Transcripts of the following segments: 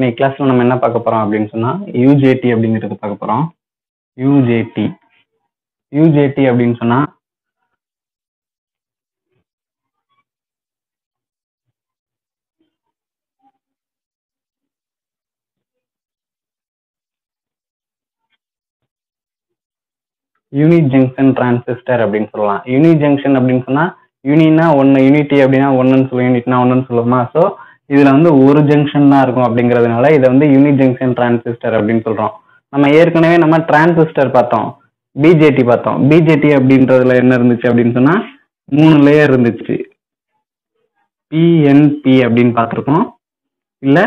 இன்னைக்கு கிளாஸ்ல நம்ம என்ன பார்க்க போறோம் அப்படின்னு சொன்னா யூஜேடி அப்படிங்கிறது பார்க்க போறோம் யூஜேடி யூஜேடி அப்படின்னு சொன்னா யூனி ஜங்ஷன் டிரான்சிஸ்டர் அப்படின்னு சொல்லலாம் யூனி ஜங்ஷன் அப்படின்னு சொன்னா யூனினா ஒன்னு யூனிட்டி அப்படின்னா ஒன்னுன்னு சொல்லுவோம் யூனிட்னா ஒன்னுன்னு சொல்லுவோமா ஸோ இதுல வந்து ஒரு ஜங்ஷன் தான் இருக்கும் அப்படிங்கிறதுனால இதை வந்து யூனி ஜங்ஷன் டிரான்சிஸ்டர் அப்படின்னு சொல்றோம் நம்ம ஏற்கனவே நம்ம டிரான்சிஸ்டர் பார்த்தோம் பிஜேடி பார்த்தோம் பிஜேடி அப்படின்றதுல என்ன இருந்துச்சு அப்படின்னு சொன்னா மூணு லேயர் இருந்துச்சு பிஎன்பி அப்படின்னு பார்த்துருக்கோம் இல்ல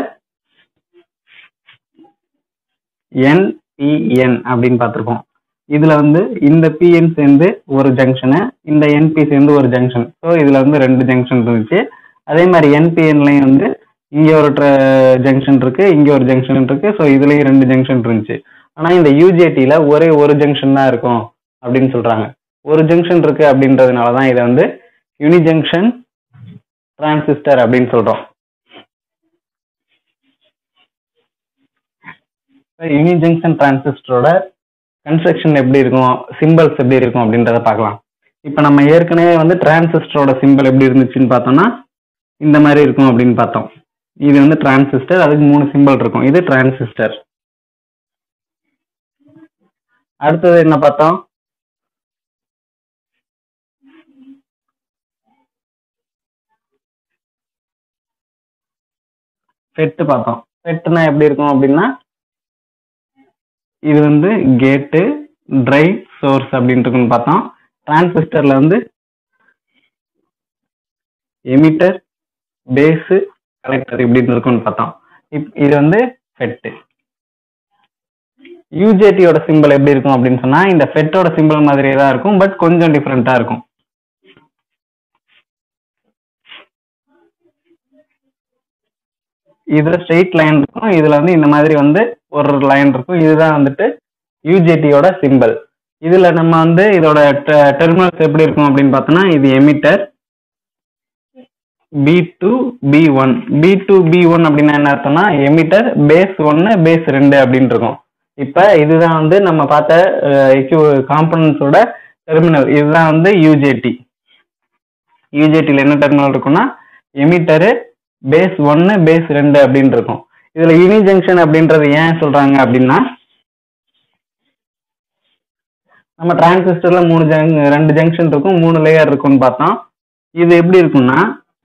என்பிஎன் அப்படின்னு பார்த்துருக்கோம் இதுல வந்து இந்த பிஎன் சேர்ந்து ஒரு ஜங்ஷனு இந்த என்பி சேர்ந்து ஒரு ஜங்ஷன் ஸோ இதுல வந்து ரெண்டு ஜங்ஷன் இருந்துச்சு அதே மாதிரி என்பிஎன்லையும் வந்து இங்க ஒரு ஜங்ஷன் இருக்கு இங்க ஒரு ஜங்ஷன் இருக்கு ஸோ இதுலயும் ரெண்டு ஜங்ஷன் இருந்துச்சு ஆனா இந்த யூஜேடியில ஒரே ஒரு ஜங்ஷன் தான் இருக்கும் அப்படின்னு சொல்றாங்க ஒரு ஜங்ஷன் இருக்கு அப்படின்றதுனால தான் இதை வந்து யூனி ஜங்ஷன் டிரான்சிஸ்டர் அப்படின்னு சொல்றோம் யூனி ஜங்ஷன் டிரான்சிஸ்டரோட கன்ஸ்ட்ரக்ஷன் எப்படி இருக்கும் சிம்பிள்ஸ் எப்படி இருக்கும் அப்படின்றத பார்க்கலாம் இப்போ நம்ம ஏற்கனவே வந்து டிரான்சிஸ்டரோட சிம்பிள் எப்படி இருந்துச்சுன்னு பார்த்தோம்னா இந்த மாதிரி இருக்கும் அப்படின்னு பார்த்தோம் இது வந்து டிரான்சிஸ்டர் அதுக்கு மூணு சிம்பிள் இருக்கும் இது டிரான்சிஸ்டர் அடுத்தது என்ன பார்த்தோம் செட்டு பார்த்தோம் செட்டுனா எப்படி இருக்கும் அப்படின்னா இது வந்து கேட்டு ட்ரை சோர்ஸ் அப்படின்னு இருக்குன்னு பார்த்தோம் டிரான்சிஸ்டர்ல வந்து எமிட்டர் பேஸு கலெக்டர் இப்படின்னு இருக்கும்னு பார்த்தோம் இப் இது வந்து ஃபெட்டு யூஜேடியோட சிம்பிள் எப்படி இருக்கும் அப்படின்னு சொன்னா இந்த ஃபெட்டோட சிம்பிள் மாதிரியே தான் இருக்கும் பட் கொஞ்சம் டிஃப்ரெண்டா இருக்கும் இதுல ஸ்ட்ரெயிட் லைன் இருக்கும் இதுல வந்து இந்த மாதிரி வந்து ஒரு லைன் இருக்கும் இதுதான் வந்துட்டு யூஜேடியோட சிம்பிள் இதுல நம்ம வந்து இதோட டெர்மினல்ஸ் எப்படி இருக்கும் அப்படின்னு பார்த்தோம்னா இது emitter B two B one B two B one அப்படின்னா என்ன அர்த்தம்னா எமிட்டர் பேஸ் ஒன்னு பேஸ் ரெண்டு அப்படின்னு இருக்கும் இப்ப இதுதான் வந்து நம்ம பார்த்த காம்பனன்ஸோட டெர்மினல் இதுதான் வந்து யூஜேடி யூஜேடியில் என்ன டெர்மினல் இருக்கும்னா எமிட்டரு பேஸ் ஒன்னு பேஸ் ரெண்டு அப்படின்னு இருக்கும் இதுல யூனி ஜங்ஷன் அப்படின்றது ஏன் சொல்றாங்க அப்படின்னா நம்ம டிரான்சிஸ்டர்ல மூணு ஜங் ரெண்டு ஜங்ஷன் இருக்கும் மூணு லேயர் இருக்கும்னு பார்த்தோம் இது எப்படி இருக்கும்னா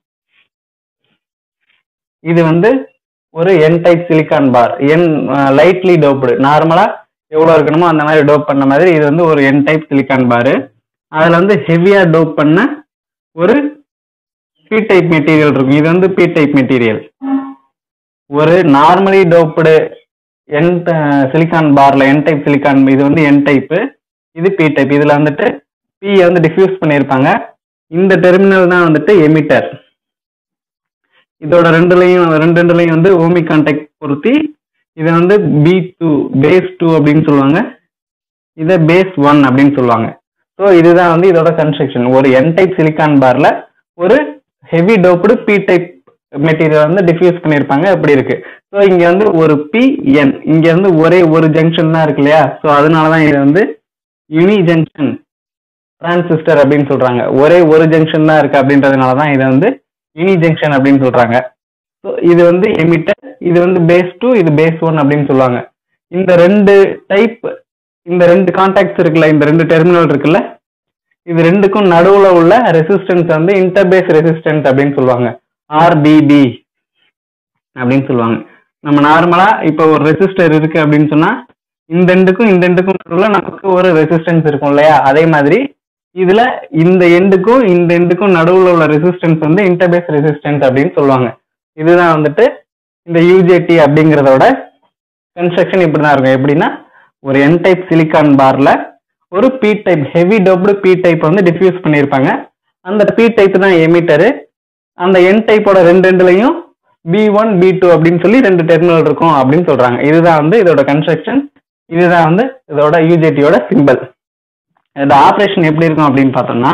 இது வந்து ஒரு N type silicon bar N lightly doped நார்மலா எவ்வளோ இருக்கணுமோ அந்த மாதிரி டோப் பண்ண மாதிரி இது வந்து ஒரு என் டைப் சிலிக்கான் பாரு அதில் வந்து ஹெவியா டோப் பண்ண ஒரு பி டைப் மெட்டீரியல் இருக்கும் இது வந்து பி டைப் மெட்டீரியல் ஒரு நார்மலி டோப்டு என் சிலிக்கான் பார்ல என் டைப் சிலிக்கான் இது வந்து என் டைப்பு இது பி டைப் இதுல வந்துட்டு பி வந்து டிஃப்யூஸ் பண்ணியிருப்பாங்க இந்த டெர்மினல் தான் வந்துட்டு எமிட்டர் இதோட ரெண்டுலையும் ரெண்டு ரெண்டுலையும் வந்து ஓமி கான்டாக்ட் பொருத்தி இதை வந்து பி டூ பேஸ் டூ அப்படின்னு சொல்லுவாங்க இதை பேஸ் ஒன் அப்படின்னு சொல்லுவாங்க ஸோ இதுதான் வந்து இதோட கன்ஸ்ட்ரக்ஷன் ஒரு என் டைப் சிலிக்கான் பார்ல ஒரு heavy doped P type material வந்து டிஃப்யூஸ் பண்ணியிருப்பாங்க அப்படி இருக்கு ஸோ இங்க வந்து ஒரு பி என் இங்க வந்து ஒரே ஒரு ஜங்ஷன் தான் இருக்கு இல்லையா ஸோ அதனால தான் இதை வந்து யூனி ஜங்ஷன் டிரான்சிஸ்டர் அப்படின்னு சொல்றாங்க ஒரே ஒரு ஜங்ஷன் தான் இருக்கு அப்படின்றதுனால தான் இதை வந்து யூனி ஜங்ஷன் அப்படின்னு சொல்றாங்க ஸோ இது வந்து எமிட்டர் இது வந்து பேஸ் டூ இது பேஸ் ஒன் அப்படின்னு சொல்லுவாங்க இந்த ரெண்டு டைப் இந்த ரெண்டு கான்டாக்ட்ஸ் இருக்குல்ல இந்த ரெண்டு டெர்மினல் இருக்குல்ல இது ரெண்டுக்கும் நடுவுல உள்ள ரெசிஸ்டன்ஸ் வந்து இன்டர்பேஸ் ரெசிஸ்டன்ஸ் அப்படின்னு சொல்லுவாங்க ஆர்டிபி அப்படின்னு சொல்லுவாங்க நம்ம நார்மலா இப்போ ஒரு ரெசிஸ்டர் இருக்கு அப்படின்னு சொன்னா இந்த எண்டுக்கும் இந்த எண்டுக்கும் நடுவுல நமக்கு ஒரு ரெசிஸ்டன்ஸ் இருக்கும் இல்லையா அதே மாதிரி இதுல இந்த எண்டுக்கும் இந்த எண்டுக்கும் நடுவுல உள்ள ரெசிஸ்டன்ஸ் வந்து இன்டர்பேஸ் ரெசிஸ்டன்ஸ் அப்படின்னு சொல்லுவாங்க இதுதான் வந்துட்டு இந்த யூஜேடி அப்படிங்கிறதோட கன்ஸ்ட்ரக்ஷன் இப்படிதான் இருக்கும் எப்படின்னா ஒரு என் டைப் சிலிக்கான் பார்ல ஒரு P type heavy doped P type வந்து டிஃப்யூஸ் பண்ணியிருப்பாங்க அந்த பி டைப் தான் எமிட்டரு அந்த என் டைப்போட ரெண்டு ரெண்டுலையும் பி ஒன் பி டூ அப்படின்னு சொல்லி ரெண்டு டெர்மினல் இருக்கும் அப்படின்னு சொல்றாங்க இதுதான் வந்து இதோட கன்ஸ்ட்ரக்ஷன் இதுதான் வந்து இதோட யூஜேடியோட சிம்பிள் இதோட ஆப்ரேஷன் எப்படி இருக்கும் அப்படின்னு பார்த்தோம்னா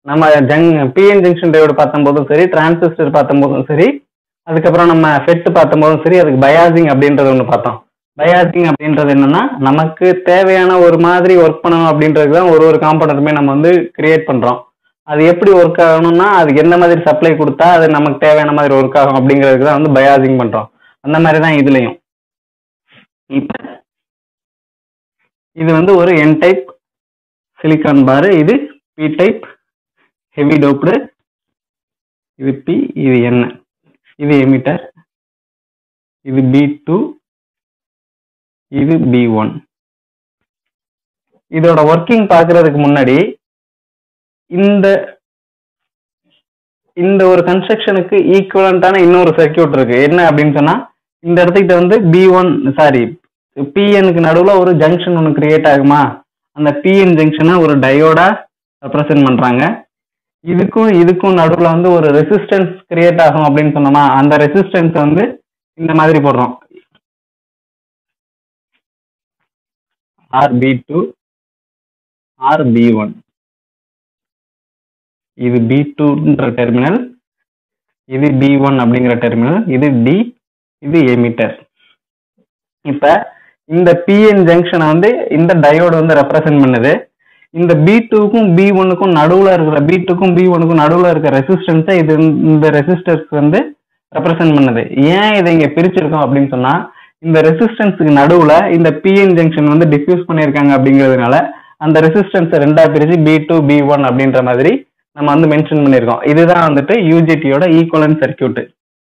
நம்ம ஜங் பிஎன் ஜங்ஷன் டையோடு பார்த்தம்போதும் சரி டிரான்சிஸ்டர் பார்த்தம்போதும் சரி அதுக்கப்புறம் நம்ம ஃபெட் பார்த்தம்போதும் சரி அதுக்கு பயாசிங் அப்படின்றது ஒன்று பார்த்தோம் பயாசிங் அப்படின்றது என்னன்னா நமக்கு தேவையான ஒரு மாதிரி ஒர்க் பண்ணணும் அப்படின்றது தான் ஒரு ஒரு காம்பனண்ட்டுமே நம்ம வந்து கிரியேட் பண்றோம் அது எப்படி ஒர்க் ஆகணும்னா அதுக்கு எந்த மாதிரி சப்ளை கொடுத்தா அது நமக்கு தேவையான மாதிரி ஒர்க் ஆகும் அப்படிங்கிறதுக்கு தான் வந்து பயாசிங் பண்றோம் அந்த மாதிரி தான் இதுலயும் இப்போ இது வந்து ஒரு என் டைப் சிலிக்கான் பாரு இது பி டைப் ஹெவி டோப்டு இது பி இது என்ன இது எமிட்டர் இது பி டூ இது பி ஒன் இதோட ஒர்க்கிங் பார்க்கறதுக்கு முன்னாடி இந்த இந்த ஒரு கன்ஸ்ட்ரக்ஷனுக்கு ஈக்குவலண்டான இன்னொரு சர்க்கியூட் இருக்கு என்ன அப்படின்னு சொன்னா இந்த இடத்துக்கிட்ட வந்து பி ஒன் சாரி பிஎனுக்கு நடுவில் ஒரு ஜங்ஷன் ஒன்று கிரியேட் ஆகுமா அந்த பிஎன் ஜங்ஷனை ஒரு டயோடா ரெப்ரசென்ட் பண்றாங்க இதுக்கும் இதுக்கும் நடுவில் வந்து ஒரு ரெசிஸ்டன்ஸ் கிரியேட் ஆகும் அப்படின்னு சொன்னோமா அந்த ரெசிஸ்டன்ஸ் வந்து இந்த மாதிரி போடுறோம் R B two R B one இது பி டூன்ற டெர்மினல் இது பி ஒன் அப்படிங்கிற டெர்மினல் இது டி இது எமிட்டர் இப்ப இந்த பிஎன் ஜங்ஷனை வந்து இந்த டயோடு வந்து ரெப்ரசென்ட் பண்ணுது இந்த பி டூக்கும் பி ஒன்னுக்கும் நடுவில் இருக்கிற பி டூக்கும் பி ஒன்னுக்கும் நடுவில் இருக்கிற ரெசிஸ்டன்ஸை இது இந்த ரெசிஸ்டர்ஸ் வந்து ரெப்ரசென்ட் பண்ணுது ஏன் இதை இங்க பிரிச்சிருக்கோம் அப்படின்னு சொன்னா இந்த ரெசிஸ்டன்ஸுக்கு நடுவில் இந்த பிஎன் ஜங்ஷன் வந்து டிஃப்யூஸ் பண்ணியிருக்காங்க அப்படிங்கிறதுனால அந்த ரெசிஸ்டன்ஸை ரெண்டா பிரிச்சு பி டூ பி ஒன் அப்படின்ற மாதிரி நம்ம வந்து மென்ஷன் பண்ணியிருக்கோம் இதுதான் வந்துட்டு யூஜிடியோட ஈக்குவலன் சர்க்கியூட்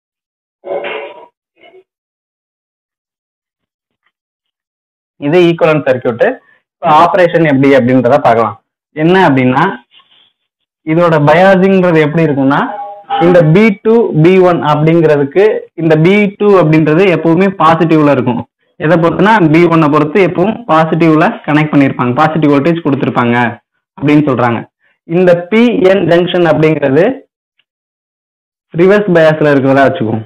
இது ஈக்குவலன் சர்க்கியூட் இப்போ ஆப்ரேஷன் எப்படி அப்படின்றத பார்க்கலாம் என்ன அப்படின்னா இதோட பயாசிங்கிறது எப்படி இருக்கும்னா இந்த பி டூ பி ஒன் அப்படிங்கிறதுக்கு இந்த பி டூ அப்படின்றது எப்பவுமே பாசிட்டிவ்ல இருக்கும் எதை பொறுத்துனா பி ஒன்னை பொறுத்து எப்பவும் பாசிட்டிவ்ல கனெக்ட் பண்ணியிருப்பாங்க பாசிட்டிவ் வோல்டேஜ் கொடுத்துருப்பாங்க அப்படின்னு சொல்றாங்க இந்த பிஎன் ஜங்ஷன் அப்படிங்கிறது ரிவர்ஸ் பயாஸ்ல இருக்கிறதா வச்சுக்குவோம்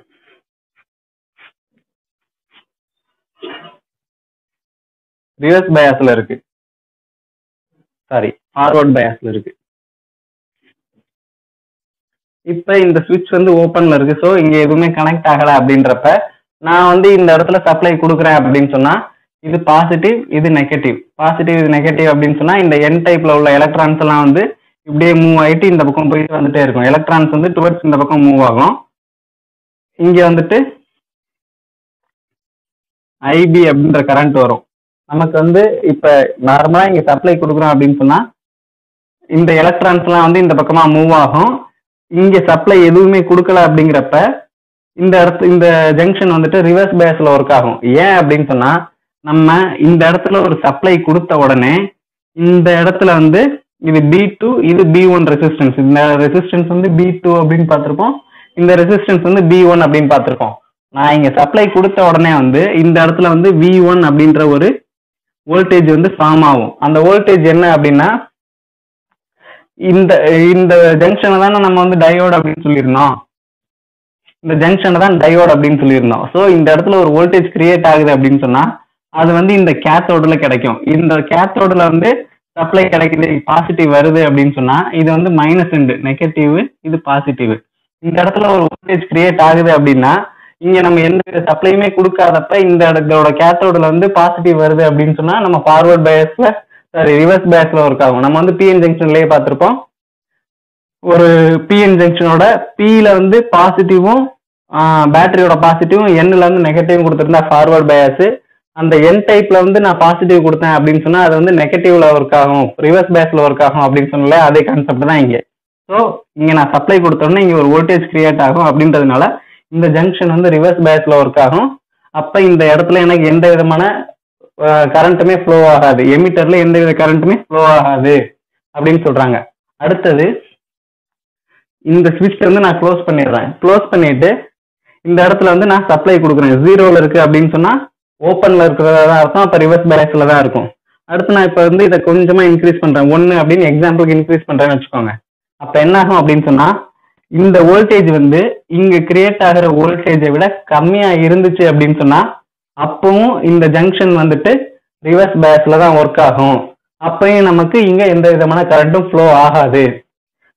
ரிவர்ஸ் பயாஸ்ல இருக்கு சாரி ஃபார்வர்ட் பயாஸ்ல இருக்கு இப்ப இந்த சுவிட்ச் வந்து ஓப்பன்ல இருக்கு ஸோ இங்க எதுவுமே கனெக்ட் ஆகல அப்படின்றப்ப நான் வந்து இந்த இடத்துல சப்ளை கொடுக்குறேன் அப்படின்னு சொன்னா இது பாசிட்டிவ் இது நெகட்டிவ் பாசிட்டிவ் இது நெகட்டிவ் அப்படின்னு சொன்னா இந்த என் டைப்ல உள்ள எலக்ட்ரான்ஸ் எல்லாம் வந்து இப்படியே மூவ் ஆயிட்டு இந்த பக்கம் போயிட்டு வந்துட்டே இருக்கும் எலக்ட்ரான்ஸ் வந்து டுவர்ட்ஸ் இந்த பக்கம் மூவ் ஆகும் இங்க வந்துட்டு ஐபி அப்படின்ற கரண்ட் வரும் நமக்கு வந்து இப்ப நார்மலா இங்க சப்ளை கொடுக்குறோம் அப்படின்னு சொன்னா இந்த எலக்ட்ரான்ஸ் எல்லாம் வந்து இந்த பக்கமா மூவ் ஆகும் இங்க சப்ளை எதுவுமே கொடுக்கல அப்படிங்கிறப்ப இந்த இடத்து இந்த ஜங்ஷன் வந்துட்டு ரிவர்ஸ் பேஸ்ல ஒர்க் ஆகும் ஏன் அப்படின்னு சொன்னா நம்ம இந்த இடத்துல ஒரு சப்ளை கொடுத்த உடனே இந்த இடத்துல வந்து இது பி டூ இது பி ஒன் ரெசிஸ்டன்ஸ் இந்த ரெசிஸ்டன்ஸ் வந்து பி டூ அப்படின்னு பார்த்துருப்போம் இந்த ரெசிஸ்டன்ஸ் வந்து பி ஒன் அப்படின்னு பார்த்துருப்போம் நான் இங்க சப்ளை கொடுத்த உடனே வந்து இந்த இடத்துல வந்து வி ஒன் அப்படின்ற ஒரு வோல்டேஜ் வந்து ஃபார்ம் ஆகும் அந்த வோல்டேஜ் என்ன அப்படின்னா இந்த இந்த ஜங்ஷனை தானே நம்ம வந்து டயோட் அப்படின்னு சொல்லியிருந்தோம் இந்த ஜங்ஷனை தான் டயோட் அப்படின்னு சொல்லியிருந்தோம் ஸோ இந்த இடத்துல ஒரு வோல்டேஜ் கிரியேட் ஆகுது அப்படின்னு சொன்னா அது வந்து இந்த கேத்தோடில் கிடைக்கும் இந்த கேத்தோடில் வந்து சப்ளை கிடைக்குது பாசிட்டிவ் வருது அப்படின்னு சொன்னா இது வந்து மைனஸ் ரெண்டு நெகட்டிவ் இது பாசிட்டிவ் இந்த இடத்துல ஒரு வோல்டேஜ் கிரியேட் ஆகுது அப்படின்னா இங்க நம்ம எந்த சப்ளையுமே கொடுக்காதப்ப இந்த இடத்தோட கேத்தோடில் வந்து பாசிட்டிவ் வருது அப்படின்னு சொன்னா நம்ம ஃபார்வர்ட் பயஸ்ல சாரி ரிவர்ஸ் பேஸ்ல ஒர்க் ஆகும் நம்ம வந்து பிஎன் ஜங்ஷன்லயே பார்த்திருப்போம் ஒரு பிஎன் ஜங்ஷனோட பியில வந்து பாசிட்டிவும் பேட்டரியோட பாசிட்டிவும் எண்ணில் வந்து நெகட்டிவும் கொடுத்துருந்தா ஃபார்வர்ட் பயாஸ் அந்த என் டைப்ல வந்து நான் பாசிட்டிவ் கொடுத்தேன் அப்படின்னு சொன்னா அது வந்து நெகட்டிவ்ல ஒர்க் ஆகும் ரிவர்ஸ் பேஸ்ல ஒர்க் ஆகும் அப்படின்னு சொன்னாலே அதே கான்செப்ட் தான் இங்க ஸோ இங்க நான் சப்ளை கொடுத்தோன்னே இங்க ஒரு வோல்டேஜ் கிரியேட் ஆகும் அப்படின்றதுனால இந்த ஜங்ஷன் வந்து ரிவர்ஸ் பேஸ்ல ஒர்க் ஆகும் அப்ப இந்த இடத்துல எனக்கு எந்த விதமான கரண்ட்டுமே ஃப்ளோ ஆகாது எமிட்டர்ல எந்த வித கரண்ட்டுமே ஃப்ளோ ஆகாது அப்படின்னு சொல்றாங்க அடுத்தது இந்த ஸ்விட்ச் வந்து நான் க்ளோஸ் பண்ணிடுறேன் க்ளோஸ் பண்ணிட்டு இந்த இடத்துல வந்து நான் சப்ளை கொடுக்குறேன் ஜீரோல இருக்கு அப்படின்னு சொன்னா ஓப்பன்ல இருக்கிறதா தான் அர்த்தம் அப்ப ரிவர்ஸ் பேலன்ஸ்ல தான் இருக்கும் அடுத்து நான் இப்போ வந்து இதை கொஞ்சமா இன்க்ரீஸ் பண்றேன் ஒன்னு அப்படின்னு எக்ஸாம்பிளுக்கு இன்க்ரீஸ் பண்றேன்னு வச்சுக்கோங்க அப்ப என்ன ஆகும் அப்படின்னு சொன்னா இந்த வோல்டேஜ் வந்து இங்க கிரியேட் ஆகிற வோல்டேஜை விட கம்மியா இருந்துச்சு அப்படின்னு சொன்னா அப்பவும் இந்த ஜங்ஷன் வந்துட்டு ரிவர்ஸ் பேஸ்ல தான் ஒர்க் ஆகும் அப்பயும் நமக்கு இங்க எந்த விதமான கரண்ட்டும் ஃப்ளோ ஆகாது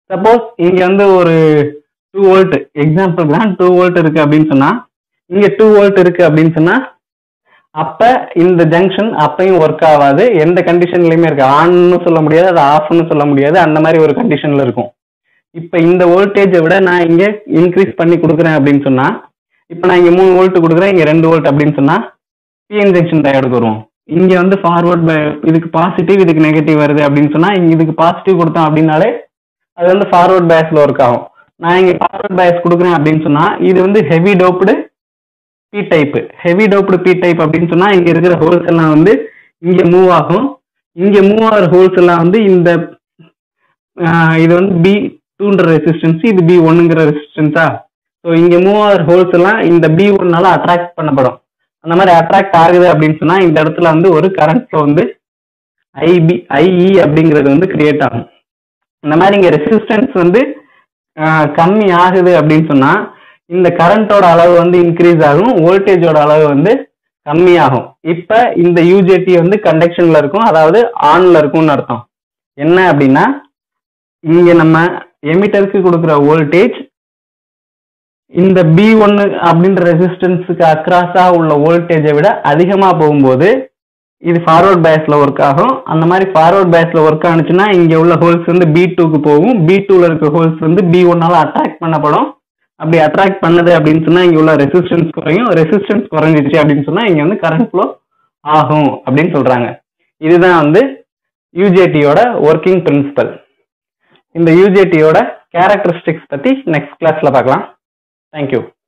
சப்போஸ் இங்க வந்து ஒரு டூ வோல்ட் எக்ஸாம்பிள் தான் டூ வோல்ட் இருக்கு அப்படின்னு சொன்னா இங்க டூ வோல்ட் இருக்கு அப்படின்னு சொன்னா அப்ப இந்த ஜங்ஷன் அப்பயும் ஒர்க் ஆகாது எந்த கண்டிஷன்லயுமே இருக்கு ஆன்னு சொல்ல முடியாது அது ஆஃப்னு சொல்ல முடியாது அந்த மாதிரி ஒரு கண்டிஷன்ல இருக்கும் இப்ப இந்த வோல்டேஜை விட நான் இங்க இன்க்ரீஸ் பண்ணி கொடுக்குறேன் அப்படின்னு சொன்னா இப்ப நான் இங்க மூணு வோல்ட் கொடுக்குறேன் இங்க ரெண்டு வோல்ட் அப்படின்னு சொன்னா பிஎன் ஜங்ஷன் டயோடுக்கு வருவோம் இங்க வந்து ஃபார்வர்ட் இதுக்கு பாசிட்டிவ் இதுக்கு நெகட்டிவ் வருது அப்படின்னு சொன்னா இங்க இதுக்கு பாசிட்டிவ் கொடுத்தோம் அப்படின்னாலே அது வந்து ஃபார்வர்ட் பேஸ்ல ஒர்க் ஆகும் நான் இங்க ஃபார்வர்ட் பேஸ் கொடுக்குறேன் அப்படின்னு சொன்னா இது வந்து heavy doped P type heavy doped P type அப்படின்னு சொன்னா இங்க இருக்கிற ஹோல்ஸ் எல்லாம் வந்து இங்க மூவ் ஆகும் இங்க மூவ் ஆகிற ஹோல்ஸ் எல்லாம் வந்து இந்த ஆஹ் இது வந்து பி டூன்ற ரெசிஸ்டன்ஸ் இது பி ஒன்னுங்கிற ரெசிஸ்டன்ஸா ஸோ இங்க மூவ் ஆகிற ஹோல்ஸ் எல்லாம் இந்த பி ஒன்னால அட்ராக்ட் பண்ணப்படும் அந்த மாதிரி அட்ராக்ட் ஆகுது அப்படின்னு சொன்னா இந்த இடத்துல வந்து ஒரு கரண்ட் ஃப்ளோ வந்து ஐபி ஐஇ அப்படிங்கிறது வந்து கிரியேட் ஆகும் இந்த மாதிரி இங்க ரெசிஸ்டன்ஸ் வந்து ஆஹ் கம்மி ஆகுது அப்படின்னு சொன்னா இந்த கரண்டோட அளவு வந்து இன்க்ரீஸ் ஆகும் வோல்டேஜோட அளவு வந்து கம்மியாகும் இப்ப இந்த யூஜேடி வந்து கண்டக்ஷன்ல இருக்கும் அதாவது ஆன்ல இருக்கும்னு அர்த்தம் என்ன அப்படின்னா இங்க நம்ம எமிட்டருக்கு கொடுக்குற வோல்டேஜ் இந்த பி ஒன்னு அப்படின்ற ரெசிஸ்டன்ஸுக்கு அக்ராஸா உள்ள வோல்டேஜை விட அதிகமா போகும்போது இது ஃபார்வர்ட் பேஸ்ல ஒர்க் ஆகும் அந்த மாதிரி ஃபார்வர்ட் பேஸ்ல ஒர்க் ஆனிச்சுன்னா இங்க உள்ள ஹோல்ஸ் வந்து பி டூக்கு போகும் பி டூல இருக்க ஹோல்ஸ் வந்து பி ஒன்னால அட்ராக்ட் பண்ணப்படும் அப்படி அட்ராக்ட் பண்ணுது அப்படின்னு சொன்னா இங்க உள்ள ரெசிஸ்டன்ஸ் குறையும் ரெசிஸ்டன்ஸ் குறைஞ்சிருச்சு அப்படின்னு சொன்னா இங்க வந்து கரண்ட் ஃப்ளோ ஆகும் அப்படின்னு சொல்றாங்க இதுதான் வந்து யூஜேடியோட ஒர்க்கிங் பிரின்சிபல் இந்த யூஜேடியோட கேரக்டரிஸ்டிக்ஸ் பத்தி நெக்ஸ்ட் கிளாஸ்ல பார்க்கலாம் தேங்க்யூ